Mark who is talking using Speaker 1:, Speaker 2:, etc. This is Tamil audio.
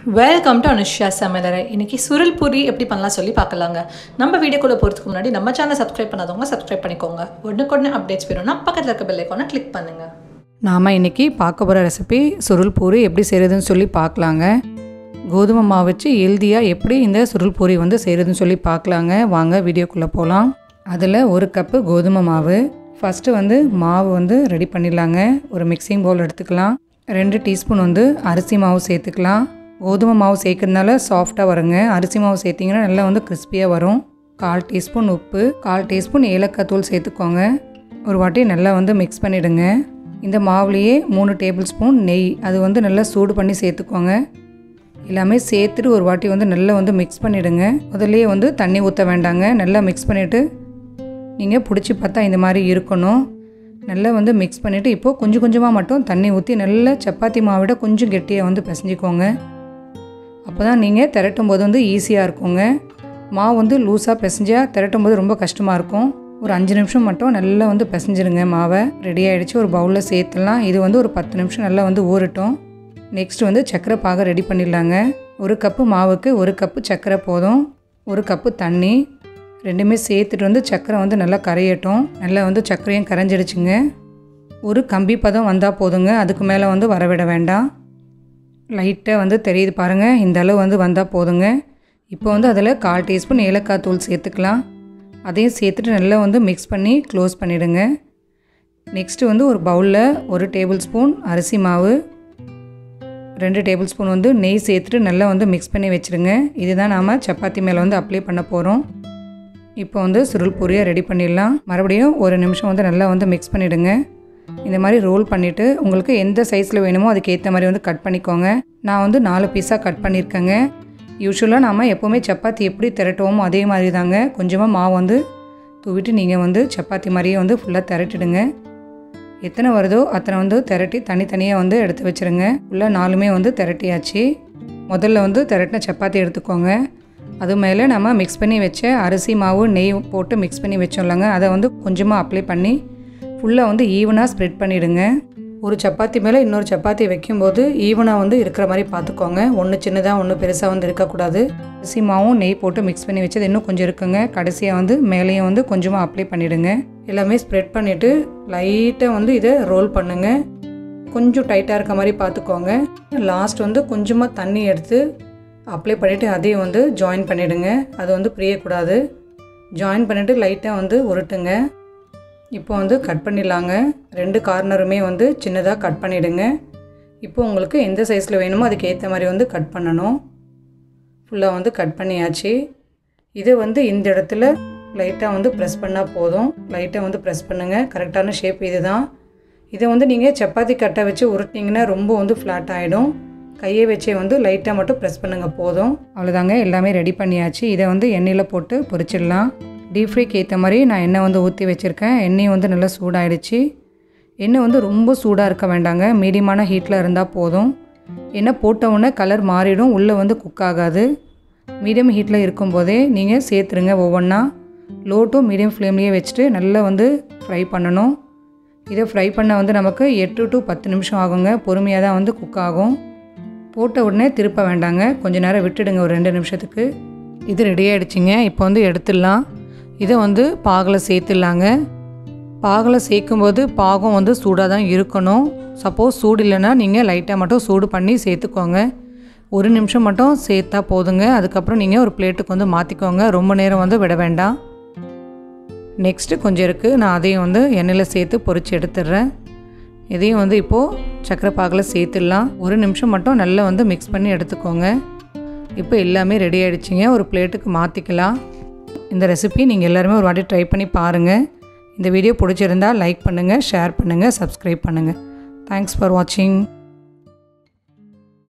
Speaker 1: வெல்கம் டு அனுஷ்யா சமையலறை இன்னைக்கு சுருள் பூரி எப்படி பண்ணலாம் சொல்லி பார்க்கலாங்க நம்ம வீடியோக்குள்ளே போகிறதுக்கு முன்னாடி நம்ம சேனல் சப்ஸ்கிரைப் பண்ணாதவங்க சப்ஸ்கிரைப் பண்ணிக்கோங்க உடனுக்குடனே அப்டேட்ஸ் வேணும்னா பக்கத்தில் இருக்க பெல் ஐக்கானை கிளிக் பண்ணுங்க
Speaker 2: நாம் இன்றைக்கி பார்க்க போகிற ரெசிபி சுருள் பூரி எப்படி செய்கிறதுன்னு சொல்லி பார்க்கலாங்க கோதுமை மாவு வச்சு ஹெல்தியாக எப்படி இந்த சுருள் பூரி வந்து செய்கிறதுன்னு சொல்லி பார்க்கலாங்க வாங்க வீடியோக்குள்ளே போகலாம் அதில் ஒரு கப்பு கோதுமை மாவு ஃபஸ்ட்டு வந்து மாவு வந்து ரெடி பண்ணிடலாங்க ஒரு மிக்சிங் பவுல் எடுத்துக்கலாம் ரெண்டு டீஸ்பூன் வந்து அரிசி மாவு சேர்த்துக்கலாம் கோதுமை மாவு சேர்க்கறதுனால சாஃப்டாக வருங்க அரிசி மாவு சேர்த்திங்கன்னா நல்லா வந்து கிறிஸ்பியாக வரும் கால் டீஸ்பூன் உப்பு கால் டீஸ்பூன் ஏலக்காய் தூள் சேர்த்துக்கோங்க ஒரு வாட்டி நல்லா வந்து மிக்ஸ் பண்ணிவிடுங்க இந்த மாவுலேயே மூணு டேபிள் ஸ்பூன் நெய் அது வந்து நல்லா சூடு பண்ணி சேர்த்துக்கோங்க எல்லாமே சேர்த்துட்டு ஒரு வாட்டி வந்து நல்லா வந்து மிக்ஸ் பண்ணிவிடுங்க முதல்லையே வந்து தண்ணி ஊற்ற வேண்டாங்க நல்லா மிக்ஸ் பண்ணிவிட்டு நீங்கள் பிடிச்சி பார்த்தா இந்த மாதிரி இருக்கணும் நல்லா வந்து மிக்ஸ் பண்ணிவிட்டு இப்போது கொஞ்சம் கொஞ்சமாக மட்டும் தண்ணி ஊற்றி நல்லா சப்பாத்தி மாவிட கொஞ்சம் கெட்டியாக வந்து பிசைஞ்சிக்கோங்க அப்போ தான் நீங்கள் திரட்டும் போது வந்து ஈஸியாக இருக்குங்க மாவு வந்து லூஸாக பிசைஞ்சால் திரட்டும் போது ரொம்ப கஷ்டமாக இருக்கும் ஒரு அஞ்சு நிமிஷம் மட்டும் நல்லா வந்து பிசைஞ்சிருங்க மாவை ரெடி ஆகிடுச்சு ஒரு பவுலில் சேர்த்துலாம் இது வந்து ஒரு பத்து நிமிஷம் நல்லா வந்து ஊறட்டும் நெக்ஸ்ட் வந்து சர்க்கரை பாகம் ரெடி பண்ணிடலாங்க ஒரு கப்பு மாவுக்கு ஒரு கப்பு சர்க்கரை போதும் ஒரு கப்பு தண்ணி ரெண்டுமே சேர்த்துட்டு வந்து சர்க்கரை வந்து நல்லா கரையட்டும் நல்லா வந்து சர்க்கரையும் கரைஞ்சிடுச்சுங்க ஒரு கம்பி பதம் வந்தால் போதுங்க அதுக்கு மேலே வந்து வரவிட வேண்டாம் லைட்டாக வந்து தெரியுது பாருங்கள் இந்த அளவு வந்து வந்தால் போதுங்க இப்போ வந்து அதில் கால் டீஸ்பூன் ஏலக்காய் தூள் சேர்த்துக்கலாம் அதையும் சேர்த்துட்டு நல்லா வந்து மிக்ஸ் பண்ணி க்ளோஸ் பண்ணிவிடுங்க நெக்ஸ்ட்டு வந்து ஒரு பவுலில் ஒரு டேபிள் ஸ்பூன் அரிசி மாவு ரெண்டு டேபிள் ஸ்பூன் வந்து நெய் சேர்த்துட்டு நல்லா வந்து மிக்ஸ் பண்ணி வச்சுருங்க இதுதான் நாம் சப்பாத்தி மேலே வந்து அப்ளை பண்ண போகிறோம் இப்போ வந்து சுருள் பூரியை ரெடி பண்ணிடலாம் மறுபடியும் ஒரு நிமிஷம் வந்து நல்லா வந்து மிக்ஸ் பண்ணிவிடுங்க இந்த மாதிரி ரோல் பண்ணிவிட்டு உங்களுக்கு எந்த சைஸில் வேணுமோ அதுக்கு ஏற்ற மாதிரி வந்து கட் பண்ணிக்கோங்க நான் வந்து நாலு பீஸாக கட் பண்ணியிருக்கேங்க யூஸ்வலாக நாம் எப்போவுமே சப்பாத்தி எப்படி திரட்டுவோமோ அதே மாதிரி தாங்க கொஞ்சமாக மாவு வந்து தூவிட்டு நீங்கள் வந்து சப்பாத்தி மாதிரியே வந்து ஃபுல்லாக திரட்டிடுங்க எத்தனை வருதோ அத்தனை வந்து திரட்டி தனித்தனியாக வந்து எடுத்து வச்சுருங்க ஃபுல்லாக நாலுமே வந்து திரட்டியாச்சு முதல்ல வந்து திரட்டின சப்பாத்தி எடுத்துக்கோங்க அது மேலே நம்ம மிக்ஸ் பண்ணி வச்ச அரிசி மாவு நெய் போட்டு மிக்ஸ் பண்ணி வச்சோம்லங்க அதை வந்து கொஞ்சமாக அப்ளை பண்ணி ஃபுல்லாக வந்து ஈவனாக ஸ்ப்ரெட் பண்ணிவிடுங்க ஒரு சப்பாத்தி மேலே இன்னொரு சப்பாத்தி வைக்கும்போது ஈவனாக வந்து இருக்கிற மாதிரி பார்த்துக்கோங்க ஒன்று சின்னதாக ஒன்று பெருசாக வந்து இருக்கக்கூடாது அரிசி மாவும் நெய் போட்டு மிக்ஸ் பண்ணி வச்சது இன்னும் கொஞ்சம் இருக்குங்க கடைசியாக வந்து மேலேயும் வந்து கொஞ்சமாக அப்ளை பண்ணிவிடுங்க எல்லாமே ஸ்ப்ரெட் பண்ணிவிட்டு லைட்டாக வந்து இதை ரோல் பண்ணுங்கள் கொஞ்சம் டைட்டாக இருக்க மாதிரி பார்த்துக்கோங்க லாஸ்ட் வந்து கொஞ்சமாக தண்ணி எடுத்து அப்ளை பண்ணிவிட்டு அதையும் வந்து ஜாயின் பண்ணிவிடுங்க அது வந்து பிரியக்கூடாது ஜாயின் பண்ணிவிட்டு லைட்டாக வந்து உருட்டுங்க இப்போ வந்து கட் பண்ணிடலாங்க ரெண்டு கார்னருமே வந்து சின்னதாக கட் பண்ணிவிடுங்க இப்போ உங்களுக்கு எந்த சைஸில் வேணுமோ அதுக்கு ஏற்ற மாதிரி வந்து கட் பண்ணணும் ஃபுல்லாக வந்து கட் பண்ணியாச்சு இது வந்து இந்த இடத்துல லைட்டாக வந்து ப்ரெஸ் பண்ணால் போதும் லைட்டாக வந்து ப்ரெஸ் பண்ணுங்கள் கரெக்டான ஷேப் இது தான் இதை வந்து நீங்கள் சப்பாத்தி கட்டை வச்சு உருட்டினீங்கன்னா ரொம்ப வந்து ஃப்ளாட் ஆகிடும் கையை வச்சே வந்து லைட்டாக மட்டும் ப்ரெஸ் பண்ணுங்கள் போதும் அவ்வளோதாங்க எல்லாமே ரெடி பண்ணியாச்சு இதை வந்து எண்ணெயில் போட்டு பொரிச்சிடலாம் டீப் ஃப்ரைக்கு ஏற்ற மாதிரி நான் எண்ணெய் வந்து ஊற்றி வச்சுருக்கேன் எண்ணெய் வந்து நல்லா சூடாயிடுச்சு எண்ணெய் வந்து ரொம்ப சூடாக இருக்க வேண்டாங்க மீடியமான ஹீட்டில் இருந்தால் போதும் எண்ணெய் போட்ட உடனே கலர் மாறிடும் உள்ளே வந்து குக் ஆகாது மீடியம் ஹீட்டில் இருக்கும்போதே நீங்கள் சேர்த்துருங்க ஒவ்வொன்றா லோ டு மீடியம் ஃப்ளேம்லேயே வச்சுட்டு நல்லா வந்து ஃப்ரை பண்ணணும் இதை ஃப்ரை பண்ண வந்து நமக்கு எட்டு டு பத்து நிமிஷம் ஆகுங்க பொறுமையாக தான் வந்து குக் ஆகும் போட்ட உடனே திருப்ப வேண்டாங்க கொஞ்ச நேரம் விட்டுடுங்க ஒரு ரெண்டு நிமிஷத்துக்கு இது ரெடி ஆகிடுச்சிங்க இப்போ வந்து எடுத்துடலாம் இதை வந்து பாகில் சேர்த்துடலாங்க பாகில் சேர்க்கும்போது பாகம் வந்து சூடாக தான் இருக்கணும் சப்போஸ் சூடு இல்லைன்னா நீங்கள் லைட்டாக மட்டும் சூடு பண்ணி சேர்த்துக்கோங்க ஒரு நிமிஷம் மட்டும் சேர்த்தா போதுங்க அதுக்கப்புறம் நீங்கள் ஒரு பிளேட்டுக்கு வந்து மாற்றிக்கோங்க ரொம்ப நேரம் வந்து விட வேண்டாம் நெக்ஸ்ட்டு கொஞ்சம் இருக்குது நான் அதையும் வந்து எண்ணெயில் சேர்த்து பொரித்து எடுத்துடுறேன் இதையும் வந்து இப்போது சக்கரை பாகில் சேர்த்துடலாம் ஒரு நிமிஷம் மட்டும் நல்லா வந்து மிக்ஸ் பண்ணி எடுத்துக்கோங்க இப்போ எல்லாமே ரெடி ஆகிடுச்சிங்க ஒரு பிளேட்டுக்கு மாற்றிக்கலாம் இந்த ரெசிபி நீங்கள் எல்லாருமே ஒரு வாட்டி ட்ரை பண்ணி பாருங்கள் இந்த வீடியோ பிடிச்சிருந்தால் லைக் பண்ணுங்கள் ஷேர் பண்ணுங்கள் சப்ஸ்கிரைப் பண்ணுங்கள் தேங்க்ஸ் ஃபார் வாட்சிங்